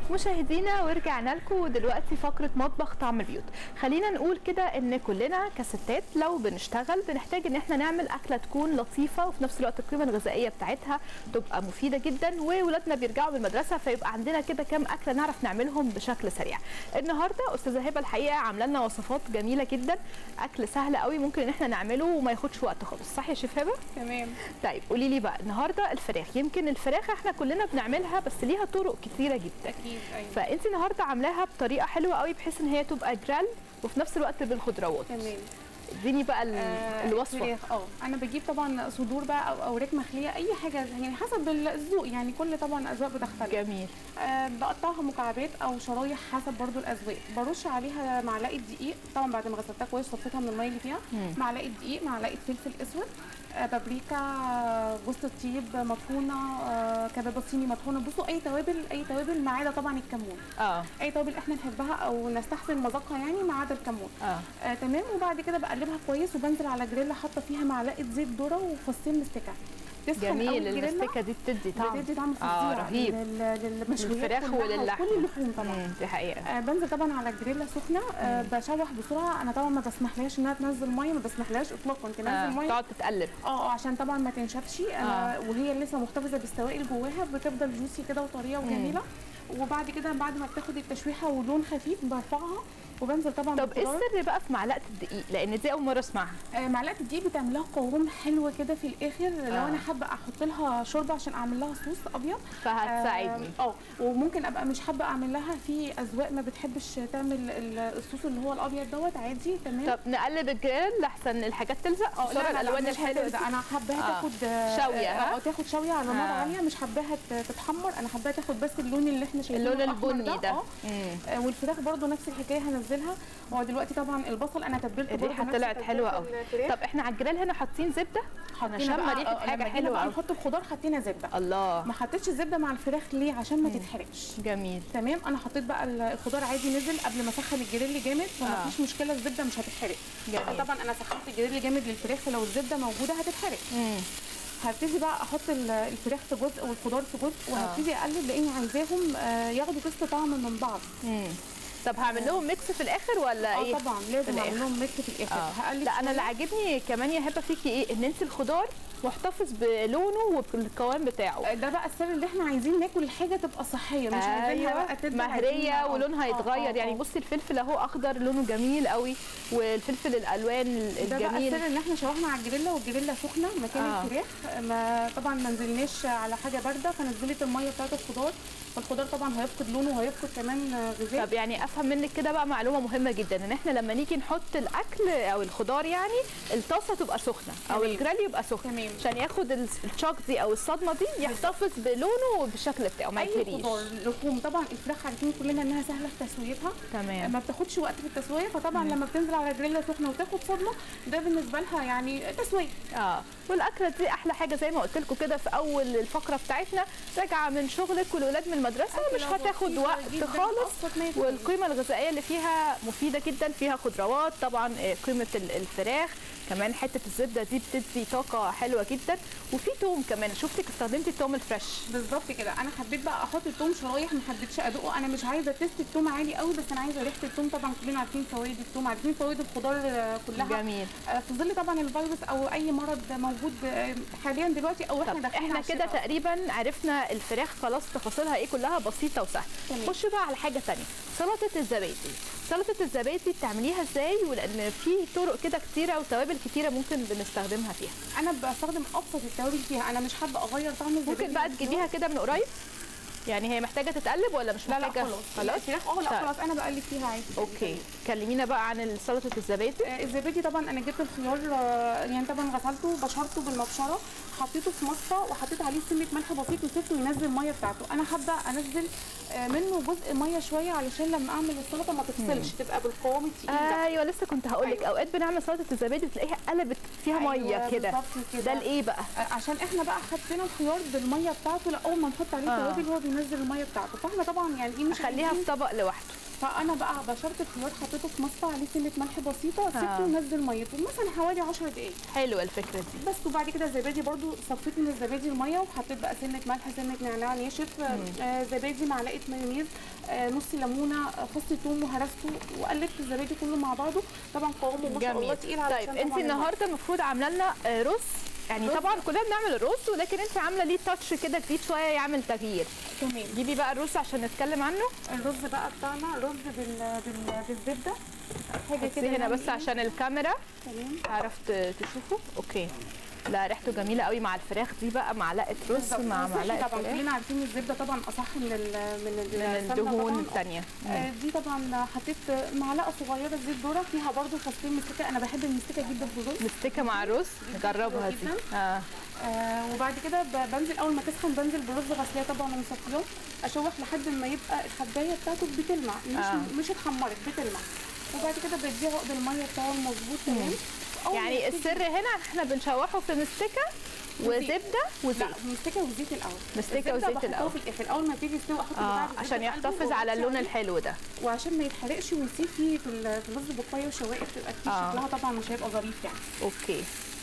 مشاهدينا ورجعنا لكم دلوقتي فقره مطبخ طعم البيوت خلينا نقول كده ان كلنا كستات لو بنشتغل بنحتاج ان احنا نعمل اكله تكون لطيفه وفي نفس الوقت القيمه الغذائيه بتاعتها تبقى مفيده جدا وولادنا بيرجعوا من المدرسه فيبقى عندنا كده كام اكله نعرف نعملهم بشكل سريع النهارده استاذه هبه الحقيقه عامله لنا وصفات جميله جدا اكل سهل قوي ممكن ان احنا نعمله وما ياخدش وقت خالص صح يا شيف هبه تمام طيب قولي لي بقى النهارده الفراخ يمكن الفراخ احنا كلنا بنعملها بس ليها طرق كتيره جدا اكيد ايوه فانت النهارده عاملاها بطريقه حلوه قوي بحيث ان هي تبقى جرال وفي نفس الوقت بالخضروات تمام اديني بقى ال- آه، الوصفه الفراخ، اه انا بجيب طبعا صدور بقى او اوراق مخليه اي حاجه يعني حسب الذوق يعني كل طبعا اذواق بتختلف جميل آه بقطعها مكعبات او شرايح حسب برضو الاذواق برش عليها معلقه دقيق طبعا بعد ما غسلتها كويس صفيتها من الميه اللي فيها مم. معلقه دقيق معلقه فلفل اسود آه بابريكا آه، جوز الطيب مطحونه آه كبابه صيني مطحونه بصوا اي توابل اي توابل ما عدا طبعا الكمون اه اي توابل احنا نحبها او نستحسن مذاقها يعني ما عدا الكمون اه آه تمام وبعد كده بقلبها كويس وبنزل على جريلا حاطه فيها معلقه زيت ذره وفصين مستكه تسخن أوي جميل الجريلا، المستكه دي بتدي طعم بتدي طعم فظيع اه رهيب لل- للمشويات للفراخ كلها وللحمة. وكل اللحوم طبعا مم، دي حقيقه آه بنزل طبعا على الجريلا سخنه آه بشوح بسرعه انا طبعا ما بسمحلهاش انها تنزل ميه ما بسمحلهاش اطلاقا تنزل آه. ميه تقعد تتقلب اه اه عشان طبعا ما تنشفش انا وهي لسه محتفظه بالسوائل جواها بتفضل جوسي كده وطريه وجميله وبعد كده بعد ما بتاخد التشويحه ولون خفيف برفعها وبنزل طبعا طب ايه بالخضار. السر بقى في معلقه الدقيق لان دي اول مره اسمعها آه، معلقه الدقيق بتعمل لها قوام حلوه كده في الاخر لو آه. انا حابه احط لها شوربه عشان اعمل لها صوص ابيض فهتساعدني اه آه، وممكن ابقى مش حابه اعمل لها في اذواق ما بتحبش تعمل ال- الصوص اللي هو الابيض دوت عادي تمام طب نقلب الجريل لحسن الحاجات تلزق اه خساره الالوان مش الحلوه هتلزق. دي انا حباها آه. تاخد شوية، ها؟ اه تاخد شويه على نار آه. عاليه مش حباها ت- تتحمر انا حباها تاخد بس اللون اللي احنا شايفينه اللون الأحمر البني ده اه مم. آه، والفراخ برضو نفس الحكايه هنزلها هو دلوقتي طبعا البصل انا تبلته برضو الريحه نفس طلعت تتبيلة حلوه قوي الفراخ. طب احنا على الجريل هنا حاطين زبده انا حطينا شامه بقى- ريحه آه، حاجه لما جينا حلوه بقى قوي نحط الخضار حطينا زبده الله ما حطيتش الزبده مع الفراخ ليه عشان ما تتحرقش جميل تمام انا حطيت بقى ال- الخضار عادي نزل قبل ما اسخن الجريل جامد فما آه. فيش مشكله الزبده مش هتتحرق جميل. طبعا انا سخنت الجريل جامد للفراخ فلو الزبده موجوده هتتحرق مم. هبتدي بقى احط ال- الفراخ في جزء والخضار في جزء وهبتدي اقلب لاني عايزاهم آه، ياخدوا قسط طعم من بعض مم. طب هعمل لهم ميكس في الاخر ولا اه ايه طبعا لازم الآخر. اعمل لهم ميكس في الاخر اه هقلب لا انا اللي شوية. عاجبني كمان يا هبه فيكي ايه ان انت الخضار محتفظ بلونه وبالقوام بتاعه آه، ده بقى السر اللي احنا عايزين ناكل الحاجه تبقى صحيه مش عايزينها بقى تفضل مهريه عايزينها- آه، ولونها آه، يتغير آه، يعني آه. بصي الفلفل اهو اخضر لونه جميل قوي والفلفل الالوان ده بقى الجميل السر ان احنا شوحنا على الجريلا والجريلا سخنه مكان آه. آه. الفراخ ما طبعا ما نزلناش على حاجه بارده فنزلت الميه بتاعت الخضار فالخضار طبعا هيفقد لونه وهيفقد كمان آه، غذاء طب يعني افهم منك كده بقى معلومه مهمه جدا ان احنا لما نيجي نحط الاكل او الخضار يعني الطاسه تبقى سخنه او تمام. الجريل يبقى سخن تمام. عشان ياخد ال- الشوك دي او الصدمه دي يحتفظ بلونه وبالشكل بتاعه ما اي يتهريش خضار لحوم طبعا الفراخ عارفين كلنا انها سهله في تسويتها تمام ما بتاخدش وقت في التسويه فطبعا لما بتنزل على الجريلا سخنه وتاخد صدمه ده بالنسبه لها يعني تسويه اه والاكله دي احلى حاجه زي ما قلت لكم كده في اول الفقره بتاعتنا راجعه من شغلك والولاد من المدرسه مش أكلة هتاخد بسيطة وقت جداً، خالص أبسط ما يكون. والقيمه الغذائيه اللي فيها مفيده جدا فيها خضروات طبعا آه، قيمه ال- الفراخ كمان حته الزبده دي بتدي طاقه حلوه جدا وفي توم كمان شفتك استخدمتي التوم الفريش بالظبط كده انا حبيت بقى احط التوم شرايح ما حبيتش ادقه انا مش عايزه تست التوم عالي قوي بس انا عايزه ريحه التوم طبعا كلنا عارفين فوائد التوم عارفين فوائد الخضار آه، كلها جميل آه، في ظل طبعا الفيروس او اي مرض موجود آه، حاليا دلوقتي او احنا طب داخلين احنا على كده الشتاء. تقريبا عرفنا الفراخ خلاص تفاصيلها ايه كلها بسيطه وسهله تمام. خش بقى على حاجه تانية سلطه الزبادي سلطه الزبادي بتعمليها ازاي ولان في طرق كده كتيره وتوابل كتيره ممكن بنستخدمها فيها انا بستخدم ابسط التوابل فيها انا مش حابه اغير طعم الزبادي ممكن بقى تجيبيها كده من قريب يعني هي محتاجه تتقلب ولا مش لا لا محتاجه خلاص خلاص الفراخ اه لا طيب. خلاص انا بقلب فيها عادي اوكي كلمينا بقى عن سلطه الزبادي آه، الزبادي طبعا انا جبت الخيار آه، يعني طبعا غسلته بشرته بالمبشره حطيته في مصفى وحطيت عليه سنه ملح بسيط وسبته ينزل الميه بتاعته انا حابه انزل آه، منه جزء ميه شويه علشان لما اعمل السلطه ما تفصلش تبقى بالقوام التقيل ده ايوه لسه كنت هقول لك أيوة. اوقات بنعمل سلطه الزبادي بتلاقيها قلبت فيها أيوة، ميه كده بالظبط كده. ده لايه بقى آه، عشان احنا بقى حطينا الخيار بالميه بتاعته لا اول ما نحط عليه آه. توابل هو بينزل الميه بتاعته فاحنا طبعا يعني ايه مش خليها في عايزين- طبق لوحده فانا بقى بشرت الخيار حطيته في مصفى عليه سنه ملح بسيطه سبته ينزل ميته مثلا حوالي 10 دقائق حلوه الفكره دي بس وبعد كده الزبادي برضو صفيت من الزبادي الميه وحطيت بقى سنه ملح سنه نعناع ناشف آه زبادي معلقه مايونيز آه نص ليمونه آه، فص ثوم وهرسته وقلبت الزبادي كله مع بعضه طبعا قوامه ما شاء الله جميل تقيل طيب علشان انت طبعاً النهارده المفروض عامله لنا آه، رز يعني رز. طبعا كلنا بنعمل الرز ولكن انت عامله ليه تاتش كده جديد شويه يعمل تغيير تمام جيبي بقى الرز عشان نتكلم عنه الرز بقى بتاعنا رز بال... بال... بالزبده حاجه حطيه كده هنا يعني بس إيه؟ عشان الكاميرا تمام عرفت تشوفه اوكي لا ريحته جميله قوي مع الفراخ دي بقى معلقه رز بالظبط. مع صحي معلقه طبعا فراخ كلنا عارفين الزبده طبعا اصح من ال... من ال- من السمنة الدهون طبعاً. الثانيه آه، دي طبعا حطيت معلقه صغيره زيت ذره فيها برضو فصين مستكه انا بحب المستكه جدا في الرز مستكه مع الرز نجربها دي جداً. اه آه وبعد كده ب- بنزل اول ما تسخن بنزل برز غسليه طبعا ومصفياه اشوح لحد ما يبقى الحبايه بتاعته بتلمع مش آه. مش اتحمرت بتلمع وبعد كده بديه عقد الميه بتاعه المظبوط تمام أول ما يعني يبتدي- السر هنا احنا بنشوحه في مستكه وزيت. وزبده وزيت لا مستكه وزيت الاول مستكة الزبدة وزيت بحطها الأول. في الاخر اول ما تيجي يستوي احط اه بتاع الزبدة عشان في قلبه يحتفظ على وأغطي اللون عليه. الحلو ده وعشان ما يتحرقش ويسيب فيه في ال- في الرز بقايه وشوائب تبقى فيه آه. شكلها طبعا مش هيبقى ظريف يعني اوكي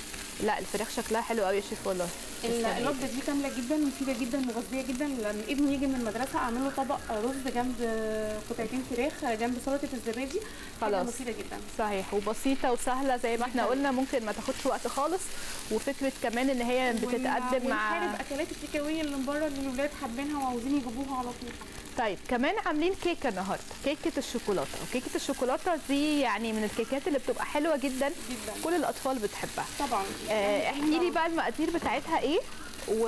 لا الفراخ شكلها حلو قوي يا شيف والله ال- تسلمي. الوجبه دي كامله جدا مفيده جدا مغذيه جدا لما ابني يجي من المدرسه اعمل له طبق رز جنب قطعتين فراخ جنب سلطه الزبادي حاجة خلاص. مفيده جدا صحيح وبسيطه وسهله زي ما احنا جداً. قلنا ممكن ما تاخدش وقت خالص وفكره كمان ان هي بتتقدم مع ونحارب اكلات التيك أواي اللي من بره اللي الولاد حابينها وعاوزين يجيبوها على طول طيب كمان عاملين كيكه النهارده كيكه الشوكولاته وكيكه الشوكولاته دي يعني من الكيكات اللي بتبقى حلوه جدا جدا كل الاطفال بتحبها طبعا آه، احكي لي بقى المقادير بتاعتها ايه و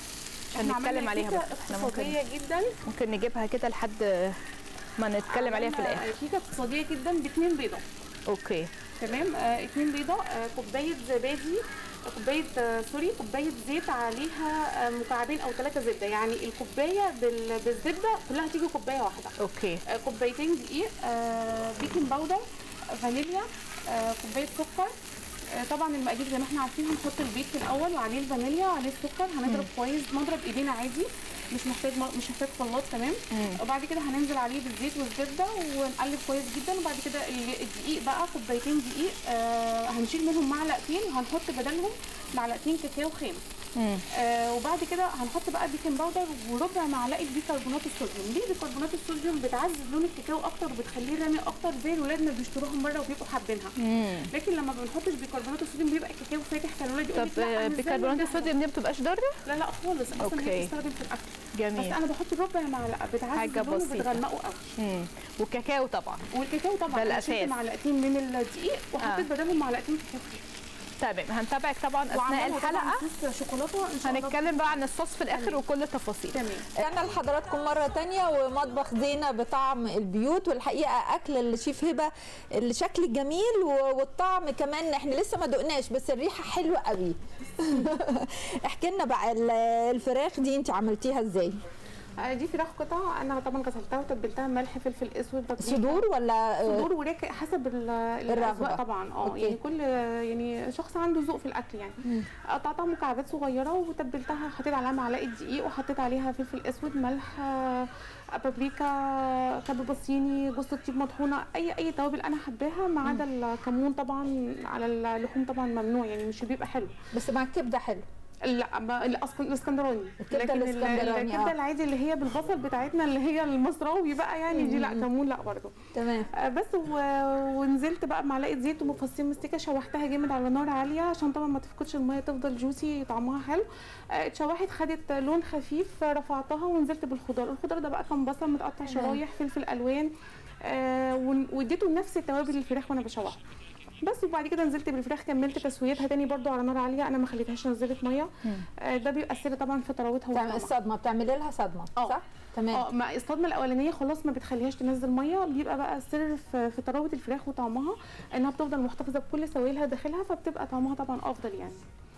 عشان إحنا نتكلم عملنا عليها كيكة بقى احنا ممكن اقتصاديه جدا ممكن نجيبها كده لحد ما نتكلم عليها في عملنا الاخر كيكه اقتصاديه جدا باتنين بيضه اوكي تمام آه اتنين بيضه آه كوبايه زبادي كوبايه آه سوري كوبايه زيت عليها آه مكعبين او ثلاثه زبده يعني الكوبايه بال- بالزبده كلها تيجي كوبايه واحده اوكي آه كوبايتين دقيق آه بيكنج باودر آه، فانيليا آه كوبايه سكر آه، طبعا المقادير زي ما احنا عارفين هنحط البيض في الاول وعليه الفانيليا وعليه السكر هنضرب كويس نضرب ايدينا عادي مش محتاج مش محتاج خلاط تمام وبعد كده هننزل عليه بالزيت والزبده ونقلب كويس جدا وبعد كده ال- الدقيق بقى كوبايتين دقيق آه هنشيل منهم معلقتين وهنحط بدلهم معلقتين كاكاو خام مم. آه وبعد كده هنحط بقى بيكنج باودر وربع معلقه بيكربونات الصوديوم ليه بيكربونات الصوديوم بتعزز لون الكاكاو اكتر وبتخليه رامي اكتر زي الولاد ما بيشتروها من بره وبيبقوا حابينها مم. لكن لما ما بنحطش بيكربونات الصوديوم بيبقى الكاكاو فاتح فالولاد يقول طب لك لا آه، أنا إزاي بيكربونات أعملها؟ الصوديوم دي ما بتبقاش ضاره لا لا خالص اصلا أوكي. هي بتستخدم في الاكل بس جميل انا بحط ربع معلقه بتعزز حاجة اللون بسيطة. وبتغمقه قوي مم. وكاكاو طبعا والكاكاو طبعا ده أنا شلت الأساس. معلقتين من الدقيق وحطيت آه. بدلهم معلقتين كاكاو تمام هنتابعك طبعا اثناء وعملنا طبعاً الحلقه صوص شوكولاته ان شاء الله هنتكلم بقى عن الصوص في الاخر وكل التفاصيل تمام رجعنا لحضراتكم مرة تانية ومطبخ زينة بطعم البيوت والحقيقة أكل الشيف هبة الشكل جميل و- والطعم كمان احنا لسه ما دقناش بس الريحة حلوة قوي احكي لنا بقى ال- الفراخ دي انت عملتيها ازاي آه، دي فراخ قطع انا طبعا غسلتها وتبلتها ملح فلفل اسود بابريكا. صدور ولا صدور وراك حسب ال- الاذواق طبعا اه أوكي. يعني كل يعني شخص عنده ذوق في الاكل يعني قطعتها مكعبات صغيره وتبلتها حطيت عليها معلقه دقيق وحطيت عليها فلفل اسود ملح آه، بابريكا كباب صيني جوز الطيب مطحونه اي اي توابل انا حباها ما عدا الكمون طبعا على اللحوم طبعا ممنوع يعني مش بيبقى حلو بس مع الكبدة حلو لا ما- الأسك- الاسكندراني الكبدة لكن ال- الاسكندراني، الكبده آه. العادي اللي هي بالبصل بتاعتنا اللي هي المصراوي بقى يعني دي لا كمون لا برضه تمام آه، بس و... ونزلت بقى بمعلقه زيت ومفصين مستكه شوحتها جامد على نار عاليه عشان طبعا ما تفقدش الميه تفضل جوسي طعمها حلو آه، اتشوحت خدت لون خفيف آه، رفعتها ونزلت بالخضار الخضار ده بقى كان بصل متقطع تمام. شرايح فلفل الوان آه، ون- واديته نفس توابل الفراخ وانا بشوحها بس وبعد كده نزلت بالفراخ كملت تسويتها تاني برضو على نار عاليه انا ما خليتهاش نزلت ميه آه، ده بيبقى السر طبعا في طراوتها تعمل وطعمها. الصدمة بتعملي لها صدمة آه. صح؟ تمام اه مع الصدمه الاولانيه خلاص ما بتخليهاش تنزل ميه بيبقى بقى السر في, في طراوه الفراخ وطعمها انها بتفضل محتفظه بكل سوائلها داخلها فبتبقى طعمها طبعا افضل يعني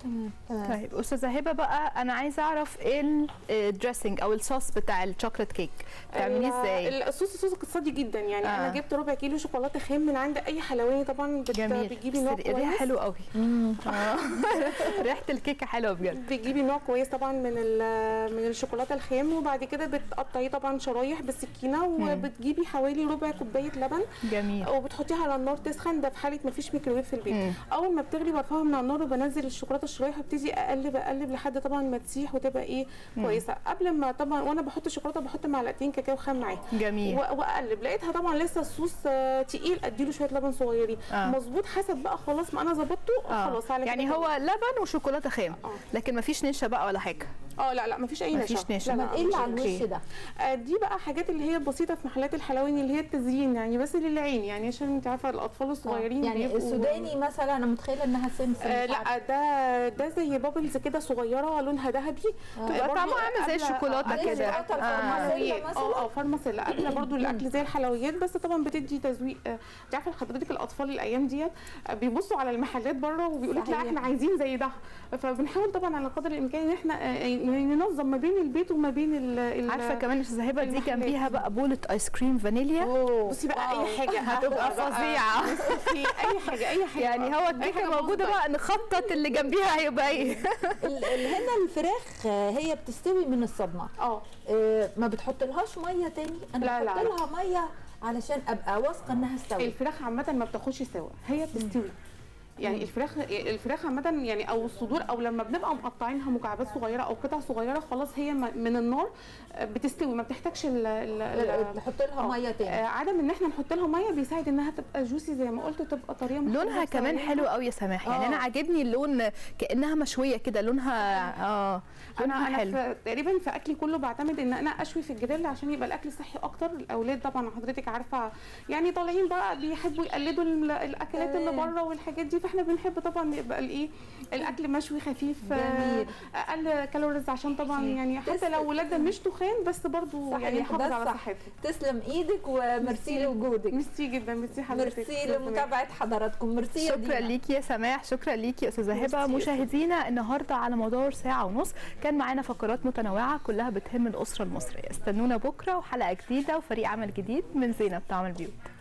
تمام تمام طيب استاذه هبه بقى انا عايزه اعرف ايه الدريسنج او الصوص بتاع الشوكليت كيك بتعمليه ال- ازاي الصوص صوص اقتصادي جدا يعني آه. آه. انا جبت ربع كيلو شوكولاته خام من عند اي حلواني طبعا بت... جميل بتجيبي نوع بس الريحه كويس حلوه قوي مم. آه. ريحه الكيكه حلوه بجد بتجيبي نوع كويس طبعا من ال- من الشوكولاته الخام وبعد كده بتقطعيه طبعا شرايح بالسكينه وبتجيبي حوالي ربع كوبايه لبن جميل وبتحطيها على النار تسخن ده في حاله ما فيش ميكروويف في البيت مم. اول ما بتغلي برفعها من على النار وبنزل الشوكولاته الشرايح وابتدي اقلب اقلب لحد طبعا ما تسيح وتبقى ايه كويسه قبل ما طبعا وانا بحط الشوكولاته بحط معلقتين كاكاو خام معاها جميل و- واقلب لقيتها طبعا لسه الصوص آه، تقيل اديله شويه لبن صغيرين آه. مظبوط حسب بقى خلاص ما انا ظبطته آه. خلاص على يعني كده هو لبن وشوكولاته خام آه. لكن مفيش نشا بقى ولا حاجه اه لا لا مفيش اي مفيش نشا نشا. لا، لا، امال ايه اللي على أوكي. الوش ده آه، دي بقى حاجات اللي هي بسيطه في محلات الحلواني اللي هي التزيين يعني بس للعين يعني عشان انت عارفه الاطفال الصغيرين يعني بيبقوا- السوداني مثلا انا متخيله انها سمسم آه مش لا عارفة. ده ده زي بابلز كده صغيره لونها ذهبي تبقى برضو طعمها عامل زي قبل- الشوكولاته قبل زي كده الشوكولاتة آه. الفرماسية. حلويات مثلا؟ اه اه فارماسيلا قبل برضو الاكل زي الحلويات بس طبعا بتدي تزويق آه، انت عارفه حضرتك الاطفال الايام ديت آه، بيبصوا على المحلات بره وبيقول لك لا صحيح. احنا عايزين زي ده فبنحاول طبعا على قدر الامكان ان احنا آه، يعني ننظم ما بين البيت وما بين ال- ال- عارفه كمان استاذه هبه دي المحلات. جنبيها بقى بوله ايس كريم فانيليا أوه. بصي بقى واو. اي حاجه هتبقى قهوة بقى، فظيعة. في اي حاجه اي حاجه يعني هو أي الكيكه حاجة موجوده مظبوطة. بقى نخطط اللي جنبيها هيبقى ايه ال- ال- هنا الفراخ آه، هي بتستوي من الصدمه اه آه، ما بتحط لهاش ميه تاني انا لا، لا، بحط لا. لها ميه علشان ابقى واثقه انها استوت الفراخ عامة ما بتاخدش سوا هي بتستوي يعني الفراخ الفراخ عامة يعني او الصدور او لما بنبقى مقطعينها مكعبات صغيرة او قطع صغيرة خلاص هي م- من النار آه، بتستوي ما بتحتاجش ال- ال- ال- نحط لها آه. ميه آه، تاني عدم ان احنا نحط لها ميه بيساعد انها تبقى جوسي زي ما قلت تبقى طريه لونها محمرة كمان بصراحة. حلو قوي يا سماح يعني آه. انا عاجبني اللون كانها مشويه كده لونها اه انا لونها انا حلو في تقريبا في اكلي كله بعتمد ان انا اشوي في الجريل عشان يبقى الاكل صحي اكتر الاولاد طبعا حضرتك عارفه يعني طالعين بقى بيحبوا يقلدوا ال- الاكلات اللي تمام. بره والحاجات دي فاحنا بنحب طبعا يبقى الايه الاكل مشوي خفيف آه، جميل. اقل كالوريز عشان طبعا يعني حتى تسلم. لو ولادنا مش تخان بس برضو صحيح، يعني نحافظ ده على صح. صحتهم تسلم ايدك وميرسي لوجودك ميرسي جدا ميرسي حضرتك ميرسي لمتابعه حضراتكم ميرسي يا شكرا دينا. ليكي يا سماح شكرا ليكي يا استاذه ميرسي هبه يا مشاهدينا النهارده على مدار ساعه ونص كان معانا فقرات متنوعه كلها بتهم الاسره المصريه استنونا بكره وحلقه جديده وفريق عمل جديد من زينب تعمل بيوت